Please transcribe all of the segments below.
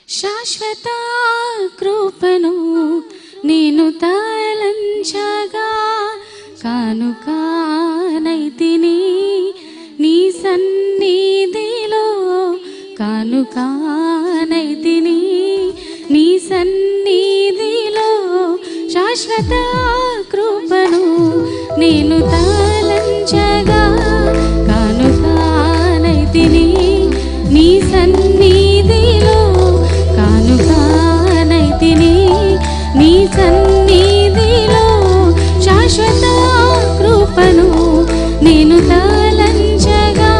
శాశ్వత కృపను నేను తలంచగా కానుకానైతిని నీ సన్నిధిలో కానుకానైతిని నీ సన్నిధిలో శాశ్వత కృపను నేను తలంచగా కానుకానైతిని నీ సన్నిధిలో కానుకానైతిని నీ సన్నిధిలో శాశ్వత కృపను నేను తలంచగా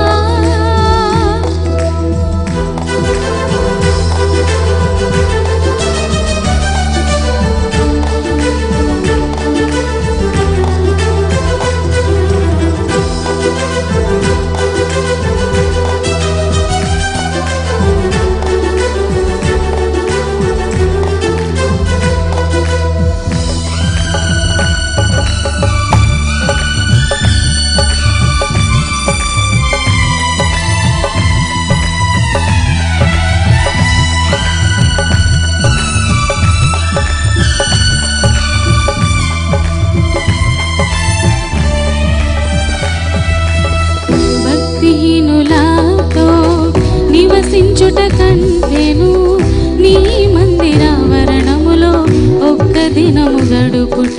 భక్తిహీనులతో నివసించుట కంటేను నీ మందిరావరణములో ఒక్క దినము గడుపుట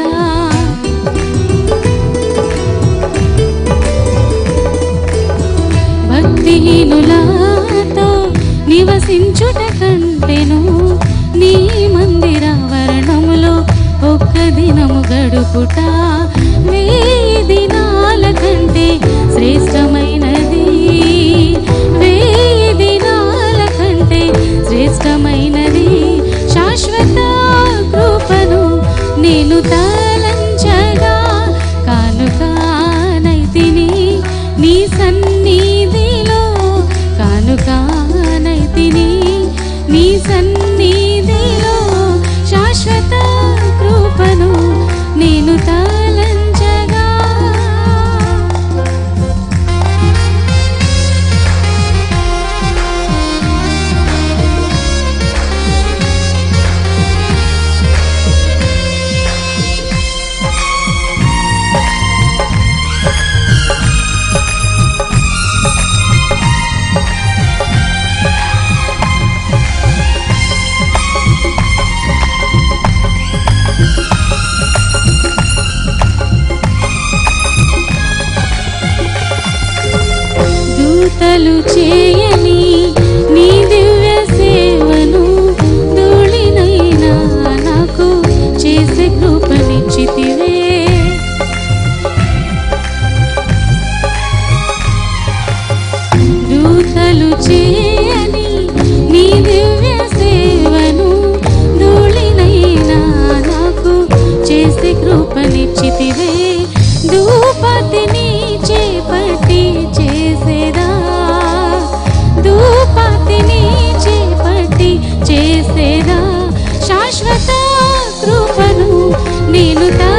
భక్తిహీనులతో నివసించుట కంటేను నీ మందిరావరణములో ఒక్క దినము గడుపుట వేయి దినాల కంటే శ్రేష్టమైనది వేయి దినాల కంటే శ్రేష్టమైనది శాశ్వత కృపను నేను తలంచగా కానుకానైతిని నీ సన్నిధిలో కానుకానైతిని నీ సన్నిధిలో శాశ్వత కృపను నేను తలంచగా దూతలు చేయని నీ దివ్య సేవను ధూళినైనా నాకు చేసే కృపనిచ్చితివే దూతలు చేయని నీ దివ్య సేవను ధూళినైనా నాకు చేసే కృపనిచ్చితివే దూపతిని చేపట్టి చేసేదా దూపతిని చేపట్టి చేసేదా శాశ్వత కృపను నేను తా